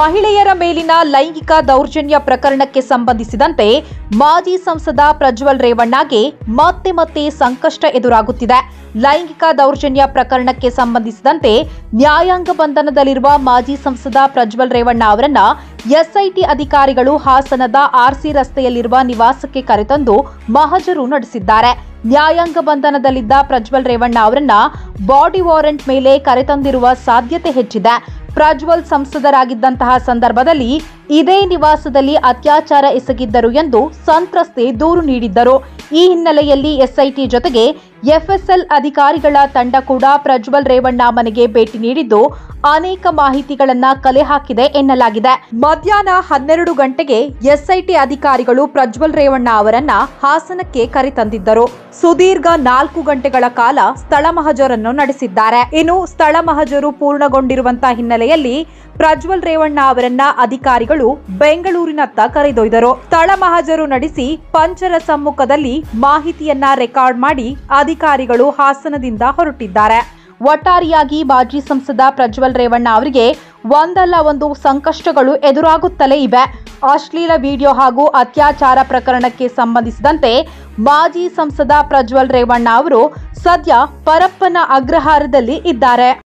ಮಹಿಳೆಯರ ಮೇಲಿನ ಲೈಂಗಿಕ ದೌರ್ಜನ್ಯ ಪ್ರಕರಣಕ್ಕೆ ಸಂಬಂಧಿಸಿದಂತೆ ಮಾಜಿ ಸಂಸದ ಪ್ರಜ್ವಲ್ ರೇವಣ್ಣಗೆ ಮತ್ತೆ ಮತ್ತೆ ಸಂಕಷ್ಟ ಎದುರಾಗುತ್ತಿದೆ ಲೈಂಗಿಕ ದೌರ್ಜನ್ಯ ಪ್ರಕರಣಕ್ಕೆ ಸಂಬಂಧಿಸಿದಂತೆ ನ್ಯಾಯಾಂಗ ಬಂಧನದಲ್ಲಿರುವ ಮಾಜಿ ಸಂಸದ ಪ್ರಜ್ವಲ್ ರೇವಣ್ಣ ಅವರನ್ನ ಎಸ್ಐಟಿ ಅಧಿಕಾರಿಗಳು ಹಾಸನದ ಆರ್ಸಿ ರಸ್ತೆಯಲ್ಲಿರುವ ನಿವಾಸಕ್ಕೆ ಕರೆತಂದು ಮಹಜರು ನಡೆಸಿದ್ದಾರೆ ನ್ಯಾಯಾಂಗ ಬಂಧನದಲ್ಲಿದ್ದ ಪ್ರಜ್ವಲ್ ರೇವಣ್ಣ ಅವರನ್ನ ಬಾಡಿ ವಾರೆಂಟ್ ಮೇಲೆ ಕರೆತಂದಿರುವ ಸಾಧ್ಯತೆ ಹೆಚ್ಚಿದೆ ಪ್ರಜ್ವಲ್ ಸಂಸದರಾಗಿದ್ದಂತಹ ಸಂದರ್ಭದಲ್ಲಿ ಇದೇ ನಿವಾಸದಲ್ಲಿ ಅತ್ಯಾಚಾರ ಎಸಗಿದ್ದರು ಎಂದು ಸಂತ್ರಸ್ತೆ ದೂರು ನೀಡಿದ್ದರು ಈ ಹಿನ್ನೆಲೆಯಲ್ಲಿ ಎಸ್ಐಟಿ ಜೊತೆಗೆ ಎಫ್ಎಸ್ಎಲ್ ಅಧಿಕಾರಿಗಳ ತಂಡ ಕೂಡ ಪ್ರಜ್ವಲ್ ರೇವಣ್ಣ ಮನೆಗೆ ಭೇಟಿ ನೀಡಿದ್ದು ಅನೇಕ ಮಾಹಿತಿಗಳನ್ನ ಕಲೆ ಹಾಕಿದೆ ಎನ್ನಲಾಗಿದೆ ಮಧ್ಯಾಹ್ನ ಹನ್ನೆರಡು ಗಂಟೆಗೆ ಎಸ್ಐಟಿ ಅಧಿಕಾರಿಗಳು ಪ್ರಜ್ವಲ್ ರೇವಣ್ಣ ಅವರನ್ನ ಹಾಸನಕ್ಕೆ ಕರೆತಂದಿದ್ದರು ಸುದೀರ್ಘ ನಾಲ್ಕು ಗಂಟೆಗಳ ಕಾಲ ಸ್ಥಳ ಮಹಜರನ್ನು ನಡೆಸಿದ್ದಾರೆ ಇನ್ನು ಸ್ಥಳ ಮಹಜರು ಪೂರ್ಣಗೊಂಡಿರುವಂತಹ ಹಿನ್ನೆಲೆಯಲ್ಲಿ ಪ್ರಜ್ವಲ್ ರೇವಣ್ಣ ಅವರನ್ನ ಅಧಿಕಾರಿಗಳು ಬೆಂಗಳೂರಿನತ್ತ ಕರೆದೊಯ್ದರು ಸ್ಥಳ ಮಹಜರು ನಡೆಸಿ ಪಂಚರ ಸಮ್ಮುಖದಲ್ಲಿ ಮಾಹಿತಿಯನ್ನ ರೆಕಾರ್ಡ್ ಮಾಡಿ ಅಧಿಕಾರಿಗಳು ಹಾಸನದಿಂದ ಹೊರಟಿದ್ದಾರೆ ಒಟ್ಟಾರೆಯಾಗಿ ಮಾಜಿ ಸಂಸದ ಪ್ರಜ್ವಲ್ ರೇವಣ್ಣ ಅವರಿಗೆ ಒಂದಲ್ಲ ಒಂದು ಸಂಕಷ್ಟಗಳು ಎದುರಾಗುತ್ತಲೇ ಇವೆ ಅಶ್ಲೀಲ ವಿಡಿಯೋ ಹಾಗೂ ಅತ್ಯಾಚಾರ ಪ್ರಕರಣಕ್ಕೆ ಸಂಬಂಧಿಸಿದಂತೆ ಮಾಜಿ ಸಂಸದ ಪ್ರಜ್ವಲ್ ರೇವಣ್ಣ ಅವರು ಸದ್ಯ ಪರಪ್ಪನ ಅಗ್ರಹಾರದಲ್ಲಿ ಇದ್ದಾರೆ